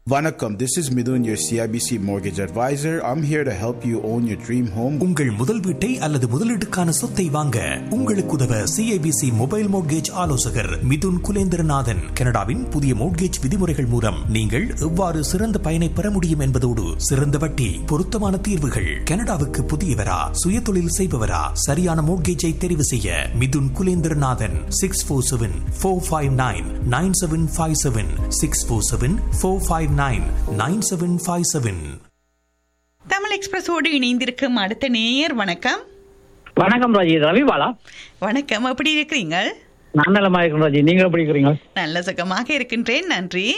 Vanakkam, this is Midun, your CIBC mortgage advisor. I'm here to help you own your dream home. உங்கள் முதல் வீட்டை அல்லது முதலீட்டுக்கான சொத்தை வாங்க உங்களுக்கு உதவ சிஐபிசி மொபைல் மோட்கேஜ் ஆலோசகர் மிதுன் குலேந்திரநாதன் கனடாவின் புதிய மோட்கேஜ் விதிமுறைகள் மூலம் நீங்கள் எவ்வாறு சிறந்த பயனை பெற முடியும் என்பதோடு சிறந்த வட்டி பொருத்தமான தீர்வுகள் கனடாவுக்கு புதியவரா சுயதொழில் செய்பவரா சரியான மோட்கேஜை தெரிவு செய்ய Mithun Kulendranathan six four seven four five nine nine seven five seven six four seven four five nine nine seven five seven Tamil எக்ஸ்பிரஸோடு இணைந்திருக்கும் அடுத்த நேயர் வணக்கம் வணக்கம் ராஜி ரவிபாலா வணக்கம் எப்படி இருக்கிறீங்க நான் நலமா இருக்கேன் ராஜி நீங்க எப்படி இருக்கிறீங்க நல்ல சுகமாக இருக்கின்றேன் நன்றி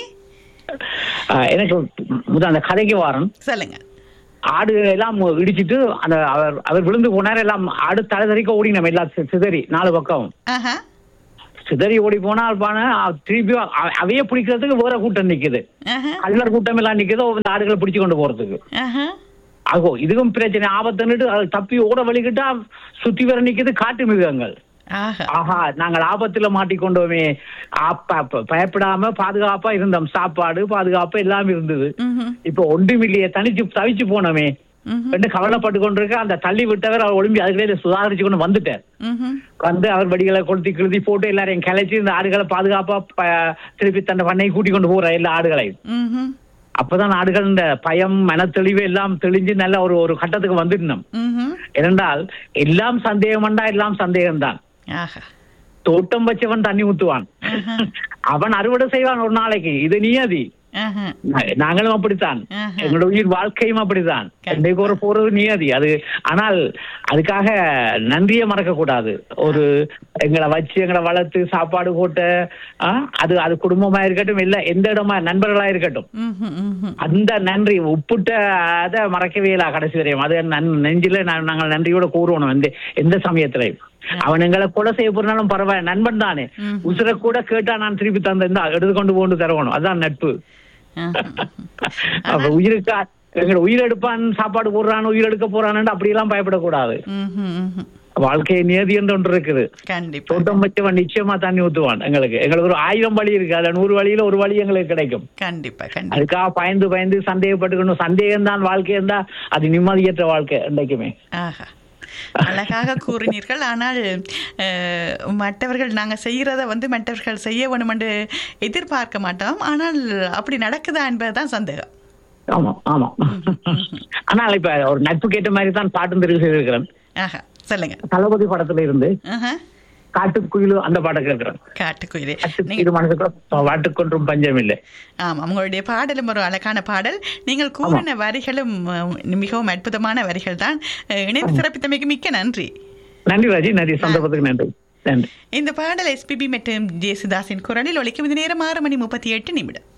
ஆஹ் எனக்கு முதல் அந்த கதைக்கு வாரம் சொல்லுங்க ஆடு எல்லாம் இடிச்சிட்டு அந்த அவர் அவர் விழுந்து போனார் எல்லாம் ஆடு தலை தறிக்க ஓடி நம்ம எல்லாம் சி- சிதறி நாலு பக்கம் ஆஹா சிதறி ஓடி போனால் பான திருப்பி அ- அவையே பிடிக்கிறதுக்கு வேற கூட்டம் நிக்குது ஆஹா கல்லர் கூட்டம் எல்லாம் நிக்குது இந்த ஆடுகளை பிடிச்சு கொண்டு போறதுக்கு ஆஹா ஆகோ இதுக்கும் பிரச்சனை ஆபத்துன்னுட்டு அது தப்பி ஓட வலிக்கிட்டா சுத்தி வர நிக்குது காட்டு மிருகங்கள் ஆஹா ஆஹா நாங்கள் ஆபத்துல மாட்டிக்கொண்டோமே அப்ப அப்ப பயப்படாம பாதுகாப்பா இருந்தோம் சாப்பாடு பாதுகாப்பு எல்லாம் இருந்தது ம்ஹும். இப்ப ஒன்றுமில்லையே தனிச்சு தவிச்சு போனோமே ம்ஹும். ரெண்டு கவலைப்பட்டு கொண்டிருக்க அந்த தள்ளி விட்டவர் அவர் ஒளிம்பி அதுக்கிடையில சுதாரிச்சு கொண்டு வந்துட்டார் ம்ஹும். வந்து அவர் வடிகளை கொளுத்தி கிழுதி போட்டு எல்லாரையும் கிளச்சி இந்த ஆடுகளை பாதுகாப்பா ப- திருப்பி தன்னை பண்ணை கூட்டி கொண்டு போற எல்லா ஆடுகளையும் ம்ஹும். அப்பதான் ஆடுகள் இந்த பயம் மனத்தெளிவு எல்லாம் தெளிஞ்சு நல்ல ஒரு ஒரு கட்டத்துக்கு வந்துடணும் ம்ஹும். ஏனென்றால் எல்லாம் சந்தேகம்டா எல்லாம் சந்தேகம்தான் ஆஹா தோட்டம் வச்சவன் தண்ணி ஊத்துவான் அவன் அறுவடை செய்வான் ஒரு நாளைக்கு இது நியதி ஆஹா நா- நாங்களும் அப்படித்தான் ஆஹா. எங்களோட உயிர் வாழ்க்கையும் அப்படித்தான் கண்டிப்பா. இன்னைக்கு ஒரு போறது நியதி அது ஆனால் அதுக்காக நன்றியை மறக்க கூடாது ஒரு எங்களை வச்சு எங்களை வளர்த்து சாப்பாடு போட்ட ஆ, அது அது குடும்பமா இருக்கட்டும் இல்ல எந்த இடமா நண்பர்களா இருக்கட்டும் ம்ஹும். ம்ஹும். அந்த நன்றி உப்புட்ட அதை மறக்கவே இல்லை கடைசி வரையும் அது நன் நெஞ்சில நா- நாங்கள் நன்றியோட கூறுவோம் எந்த எந்த சமயத்திலையும் அவன் எங்களை கொலை செய்ய போறாலும் பரவாயில்ல நண்பன் தானே ம். உசுர கூட கேட்டா நான் திருப்பி தந்தேன் எடுத்துக்கொண்டு போண்டு தரணும் அதான் நட்பு ஆஹா. அப்ப உயிருக்கா எங்களை உயிர் எடுப்பான் சாப்பாடு போடுறான் உயிர் எடுக்க போறான்னு அப்படி எல்லாம் பயப்படக்கூடாது ம்ஹும். ம்ஹும். வாழ்க்கை நியதி என்று ஒன்று இருக்குது கண்டிப்பா தோட்டம் வச்சவன் நிச்சயமா தண்ணி ஊத்துவான் எங்களுக்கு எங்களுக்கு ஒரு ஆயிரம் வழி இருக்கு அதுல நூறு வழியில ஒரு வழி எங்களுக்கு கிடைக்கும் கண்டிப்பா கண்டிப்பா அதுக்காக பயந்து பயந்து சந்தேகப்பட்டுக்கணும் சந்தேகம் தான் வாழ்க்கை இருந்தா அது நிம்மதியற்ற வாழ்க்கை என்றைக்குமே ஆஹா அழகாக கூறினீர்கள் ஆனால் அஹ், மற்றவர்கள் நாங்கள் செய்கிறத வந்து மற்றவர்கள் செய்ய வேணும் என்று எதிர்பார்க்க மாட்டோம் ஆனால் அப்படி நடக்குதா என்பதுதான் சந்தேகம் ஆமா ஆமா ஆனால் இப்ப ஒரு நட்பு கேட்ட மாதிரி தான் பாட்டும் தெரிவு செய்திருக்கிறேன் ஆஹா சொல்லுங்க தளபதி படத்துல இருந்து ஆஹா காட்டுக்குயிலு அந்த பாட்டை கேட்கிறேன் காட்டுக்குயிலே நீங்க காட்டுக்குயிலு மனசுக்கு வாட்டுக்கொன்றும் பஞ்சம் இல்லை ஆமாம் உங்களுடைய பாடலும் ஒரு அழகான பாடல் நீங்கள் கூறின வரிகளும் அஹ், மிகவும் அற்புதமான வரிகள் தான் அஹ், இணைந்து சிறப்பித்தமைக்கு மிக்க நன்றி நன்றி ராஜி நன்றி சந்தர்ப்பத்துக்கு நன்றி நன்றி இந்த பாடல் எஸ்பிபி மற்றும் ஜேசுதாஸின் குரலில் ஒலிக்கும் இந்த நேரம் ஆறு மணி முப்பத்தி எட்டு நிமிடம்